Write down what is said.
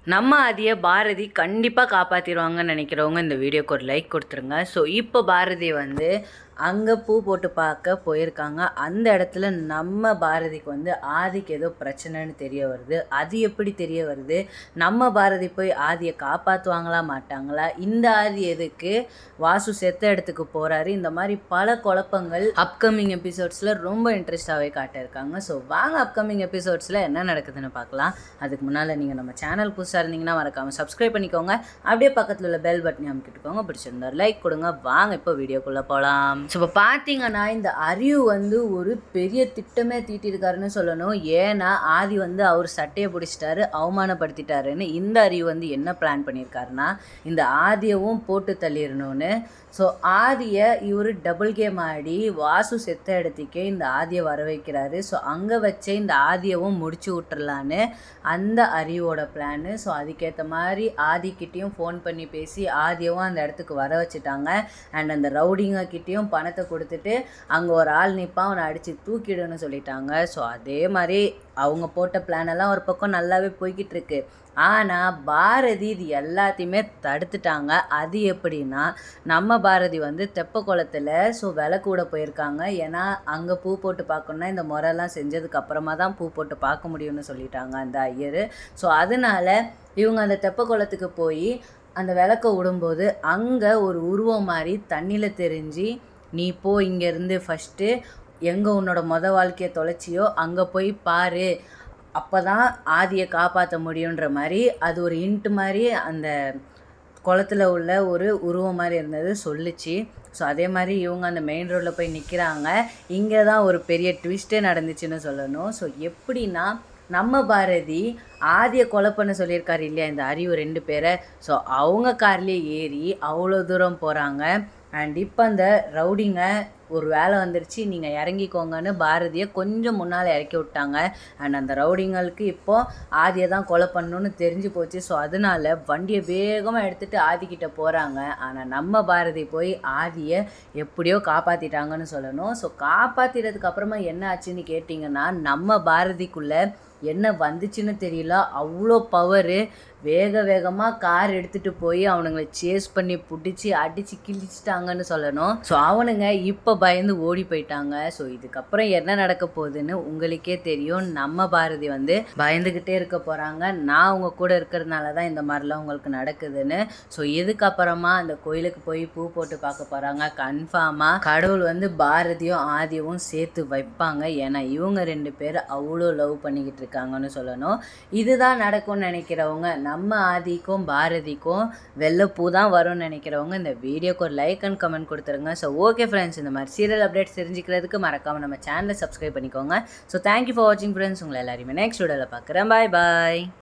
நம்ம ஆதியை பாரதி கண்டிப்பாக காப்பாற்றிடுவாங்கன்னு நினைக்கிறவங்க இந்த வீடியோக்கு ஒரு லைக் கொடுத்துருங்க ஸோ இப்போ பாரதி வந்து அங்கே பூ போட்டு பார்க்க போயிருக்காங்க அந்த இடத்துல நம்ம பாரதிக்கு வந்து ஆதிக்கு ஏதோ பிரச்சனைன்னு தெரிய வருது அது எப்படி தெரிய வருது நம்ம பாரதி போய் ஆதியை காப்பாற்றுவாங்களா மாட்டாங்களா இந்த ஆதி எதுக்கு வாசு செத்த இடத்துக்கு போகிறாரு இந்த மாதிரி பல குழப்பங்கள் அப்கமிங் எபிசோட்ஸில் ரொம்ப இன்ட்ரெஸ்டாகவே காட்டியிருக்காங்க ஸோ வாங்க அப்கமிங் எபிசோட்ஸில் என்ன நடக்குதுன்னு பார்க்கலாம் அதுக்கு முன்னால் நீங்கள் நம்ம சேனல் புதுசாக இருந்தீங்கன்னா மறக்காமல் சப்ஸ்கிரைப் பண்ணிக்கோங்க அப்படியே பக்கத்தில் உள்ள பெல் பட்டனை அமைக்கிட்டுக்கோங்க பிடிச்சிருந்தா லைக் கொடுங்க வாங்க இப்போ வீடியோக்குள்ளே போகலாம் ஸோ இப்போ பார்த்தீங்கன்னா இந்த அறிவு வந்து ஒரு பெரிய திட்டமே தீட்டியிருக்காருன்னு சொல்லணும் ஏன்னா ஆதி வந்து அவர் சட்டையை பிடிச்சிட்டாரு அவமானப்படுத்திட்டாருன்னு இந்த அறிவு வந்து என்ன பிளான் பண்ணியிருக்காருன்னா இந்த ஆதியவும் போட்டு தள்ளிடணும்னு ஸோ ஆதியை இவர் டபுள் கேம் ஆடி வாசு செத்த இடத்துக்கே இந்த ஆதியை வர வைக்கிறாரு ஸோ அங்கே வச்சே இந்த ஆதியவும் முடிச்சு விட்டுறலான்னு அந்த அறிவோட பிளானு ஸோ அதுக்கேற்ற மாதிரி ஆதிக்கிட்டேயும் ஃபோன் பண்ணி பேசி ஆதியவும் அந்த இடத்துக்கு வர வச்சுட்டாங்க அண்ட் அந்த ரவுடிங்க கிட்டேயும் பணத்தை கொடுத்துட்டு அங்கே ஒரு ஆள் நிற்பான் அவனை அடித்து தூக்கிடுன்னு சொல்லிட்டாங்க ஸோ அதே மாதிரி அவங்க போட்ட பிளான் எல்லாம் ஒரு பக்கம் நல்லாவே போய்கிட்டு இருக்கு ஆனால் பாரதி இது எல்லாத்தையுமே தடுத்துட்டாங்க அது எப்படின்னா நம்ம பாரதி வந்து தெப்ப குளத்தில் ஸோ விலை கூட போயிருக்காங்க ஏன்னா அங்கே பூ போட்டு பார்க்கணுன்னா இந்த முறைலாம் செஞ்சதுக்கு அப்புறமா தான் பூ போட்டு பார்க்க முடியும்னு சொல்லிட்டாங்க அந்த ஐயர் ஸோ அதனால இவங்க அந்த தெப்ப குளத்துக்கு போய் அந்த விளக்க விடும்போது அங்கே ஒரு உருவம் மாதிரி தண்ணியில் தெரிஞ்சு நீ போ இங்கேருந்து ஃபஸ்ட்டு எங்கே உன்னோட மொத வாழ்க்கையை தொலைச்சியோ அங்கே போய் பாரு அப்போ தான் ஆதியை காப்பாற்ற முடியுன்ற மாதிரி அது ஒரு இன்ட்டு மாதிரி அந்த குளத்துல உள்ள ஒரு உருவம் மாதிரி இருந்தது சொல்லுச்சு ஸோ அதே மாதிரி இவங்க அந்த மெயின் ரோட்டில் போய் நிற்கிறாங்க இங்கே தான் ஒரு பெரிய ட்விஸ்ட்டே நடந்துச்சுன்னு சொல்லணும் ஸோ எப்படின்னா நம்ம பாரதி ஆதியை கொலை பண்ண சொல்லியிருக்காரு இல்லையா இந்த அறிவு ரெண்டு பேரை ஸோ அவங்க கார்லேயே ஏறி அவ்வளோ தூரம் போகிறாங்க அண்ட் இப்போ அந்த ரவுடிங்க ஒரு வேலை வந்துருச்சு நீங்கள் இறங்கிக்கோங்கன்னு பாரதியை கொஞ்சம் முன்னால் இறக்கி விட்டாங்க அண்ட் அந்த ரவுடிங்களுக்கு இப்போது ஆதியை தான் கொலை பண்ணணும்னு தெரிஞ்சு போச்சு ஸோ அதனால வண்டியை வேகமாக எடுத்துகிட்டு ஆதிக்கிட்ட போகிறாங்க ஆனால் நம்ம பாரதி போய் ஆதியை எப்படியோ காப்பாற்றிட்டாங்கன்னு சொல்லணும் ஸோ காப்பாற்றினதுக்கு அப்புறமா என்ன ஆச்சுன்னு கேட்டிங்கன்னா நம்ம பாரதிக்குள்ளே என்ன வந்துச்சுன்னு தெரியல அவ்வளோ பவரு வேக வேகமாக கார் எடுத்துகிட்டு போய் அவனுங்களை சேஸ் பண்ணி பிடிச்சி அடித்து கிழிச்சிட்டாங்கன்னு சொல்லணும் ஸோ அவனுங்க இப்போ பயந்து ஓடி போயிட்டாங்க ஸோ இதுக்கப்புறம் என்ன நடக்க போகுதுன்னு உங்களுக்கே தெரியும் நம்ம பாரதி வந்து பயந்துக்கிட்டே இருக்க போகிறாங்க நான் உங்கள் கூட இருக்கிறதுனால தான் இந்த மாதிரிலாம் உங்களுக்கு நடக்குதுன்னு ஸோ இதுக்கப்புறமா அந்த கோயிலுக்கு போய் பூ போட்டு பார்க்க போகிறாங்க கன்ஃபார்மாக கடவுள் வந்து பாரதியும் ஆதியவும் சேர்த்து வைப்பாங்க ஏன்னா இவங்க ரெண்டு பேர் அவ்வளோ லவ் பண்ணிக்கிட்டு இருக்காங்கன்னு சொல்லணும் இதுதான் நடக்கும்னு நினைக்கிறவங்க நம்ம ஆதிக்கும் பாரதிக்கும் வெள்ளைப்பூ தான் வரும்னு நினைக்கிறவங்க இந்த வீடியோக்கு ஒரு லைக் அண்ட் கமெண்ட் கொடுத்துருங்க ஸோ ஓகே ஃப்ரெண்ட்ஸ் இந்த மாதிரி சீரியல் அப்டேட்ஸ் தெரிஞ்சுக்கிறதுக்கு மறக்காமல் நம்ம சேனலை சப்ஸ்கிரைப் பண்ணிக்கோங்க ஸோ தேங்க்யூ ஃபார் வாட்சிங் ஃப்ரெண்ட்ஸ் உங்களை எல்லாருமே நெக்ஸ்ட் வீடியோவில் பார்க்குறேன் பாய் பாய்